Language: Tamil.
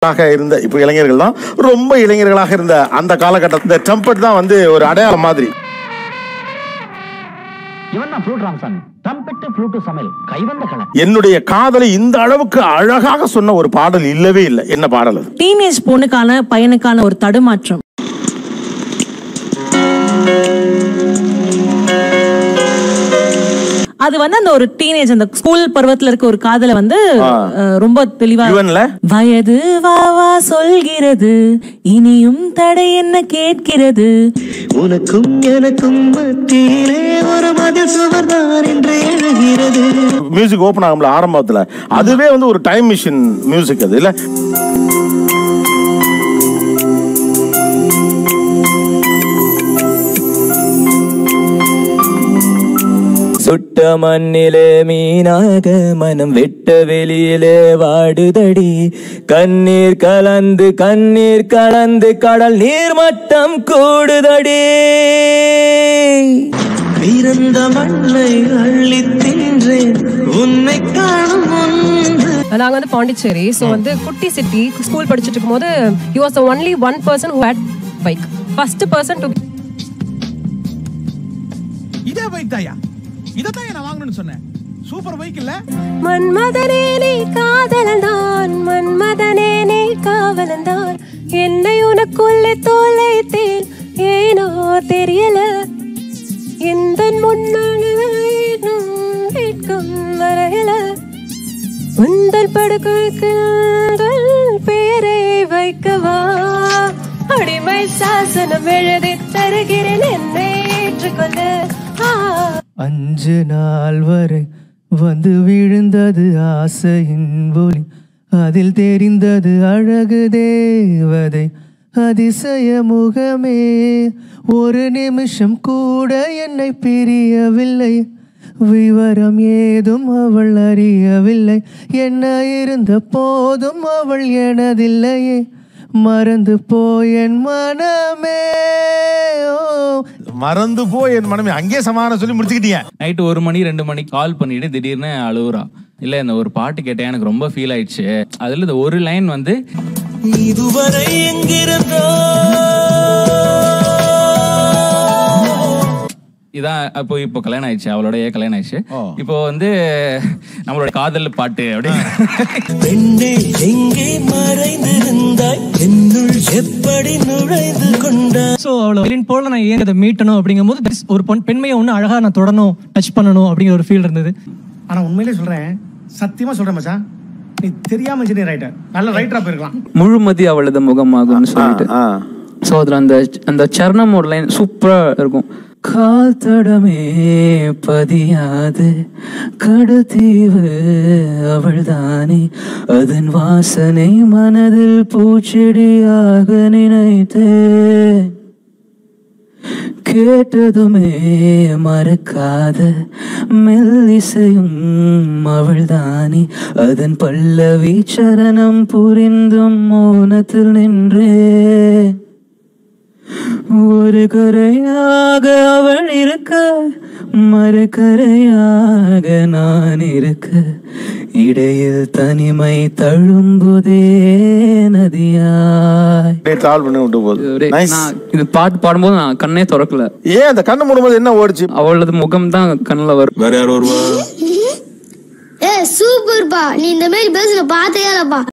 ஆக இருந்த இப்போ இளைஞர்கள் தான் ரொம்ப இளைஞர்களாக இருந்த அந்த காலகட்டத்தில் இந்த ட்ரம்பட் தான் வந்து ஒரு அடையாளம் மாதிரி இவன் தான் ஃப்ளூட் ராம்சன் ட்ரம்பெட்டு ஃப்ளூட்டு சமையல் கைவந்த கலை என்னுடைய காதலை இந்த அளவுக்கு அழகாக சொன்ன ஒரு பாடல் இல்லவே இல்லை என்ன பாடல் அது டீனேஜ் பொண்ணுக்கான பையனுக்கான ஒரு தடுமாற்றம் அது வந்து அந்த ஒரு டீனேஜ் அந்த ஸ்கூல் பருவத்துல இருக்க ஒரு காதல வந்து அஹ், ரொம்ப தெளிவா இவன்ல வயது வா வா சொல்கிறது இனியும் தடை என்ன கேட்கிறது உனக்கும் எனக்கும் மத்தியிலே ஒரு மதில் சுவர்தான் என்று எழுகிறது மியூசிக் ஓபன் ஆகும்ல ஆரம்பத்துல அதுவே வந்து ஒரு டைம் மிஷின் மியூசிக் அது இல்ல சுட்ட மண்ணிலே மீனாக மனம் வெட்ட வெளியிலே வாடுதடி கண்ணீர் கலந்து கண்ணீர் கலந்து கடல் நீர் மட்டம் கூடுதடி பிறந்த மண்ணை அள்ளி தின்றேன் உன்னை காணும் முன்பு நாங்க வந்து பாண்டிச்சேரி ஸோ வந்து குட்டி சிட்டி ஸ்கூல் படிச்சுட்டு இருக்கும்போது you was the only one person who had bike first person to இதே பைக் தாயா இதைத்தான் நான் வாங்கணும்னு சொன்னேன் சூப்பர் பைக் இல்ல மன்மதனே நீ காதலந்தான் மன்மதனே நீ காவலந்தான் என்னை உனக்குள்ளே தொலைத்தேன் ஏனோ தெரியல எந்த முன்னும் கேட்கும் வரையில உந்தல் படுக்கைக்கு உந்தல் பேரை வைக்கவா அடிமை சாசனம் எழுதி தருகிறேன் என்னை ஏற்றுக்கொள்ள ஆ அஞ்சு நாள் வரை வந்து விழுந்தது ஆசையின் ஒளி அதில் தெரிந்தது அழகு தேவதை அதிசய முகமே ஒரு நிமிஷம் கூட என்னை பிரியவில்லை விவரம் ஏதும் அவள் அறியவில்லை என்ன இருந்த போதும் அவள் எனதில்லையே மறந்து போய் என் மனமே ஓ மறந்து போய் என் மனமே அங்கேயே சமாதானம் சொல்லி முடிச்சுக்கிட்டீங்க நைட்டு ஒரு மணி ரெண்டு மணிக்கு கால் பண்ணிட்டு திடீர்னு அழுவுறா இல்ல இந்த ஒரு பாட்டு கேட்டேன் எனக்கு ரொம்ப ஃபீல் ஆயிடுச்சு அதுல இந்த ஒரு லைன் வந்து இதுவரை எங்கிருந்தோ இதான் அப்போ இப்போ கல்யாணம் ஆயிடுச்சு அவளோட கல்யாணம் ஆயிடுச்சு இப்போ வந்து நம்மளோட காதல் பாட்டு அப்படின்னு பெண்ணே எங்கே மறைந்திருந்தாய் என்னுள் எப்படி நுழைந்து கொண்டாய் ஸோ அவ்வளோ வெளியின் போல நான் ஏன் அதை மீட்டணும் அப்படிங்கும்போது this ஒரு பொன் பெண்மையை ஒன்று அழகாக நான் தொடணும் டச் பண்ணணும் அப்படிங்கிற ஒரு ஃபீல் இருந்தது ஆனா உண்மையிலே சொல்றேன் சத்தியமா சொல்றேன் மச்சான் நீ தெரியாம இன்ஜினியர் ஆயிட்ட நல்ல ரைட்டரா போயிருக்கலாம் முழுமதி அவளது முகமாகும்னு சொல்லிட்டு ஆ. ஸோ அதில் அந்த அந்த சரணம் ஒரு லைன் சூப்பராக இருக்கும் கால் தடமே பதியாது கடத்தீவு அவள்தானே அதன் வாசனை மனதில் பூச்செடியாக நினைத்தேன் கேட்டதுமே மறக்காத மெல்லிசையும் அவள்தானே அதன் பல்லவி சரணம் புரிந்தும் மௌனத்தில் நின்றேன் ஒரு கரையாக அவள் இருக்க மறுகரையாக நான் இருக்க இடையில் தனிமை தழும்புதே நதியாய் அப்படியே டிராவல் பண்ணி விட்டு போகுது Nice. இது பாட்டு பாடும்போது நான் கண்ணே திறக்கல ஏன் அந்த கண்ணு மூடும்போது என்ன ஓடிச்சு அவளது முகம் தான் கண்ணில் வரும் வேற யார் வருவா ஏ சூப்பர்ப்பா நீ இந்த மாதிரி பேசுன பார்த்தே இல்லப்பா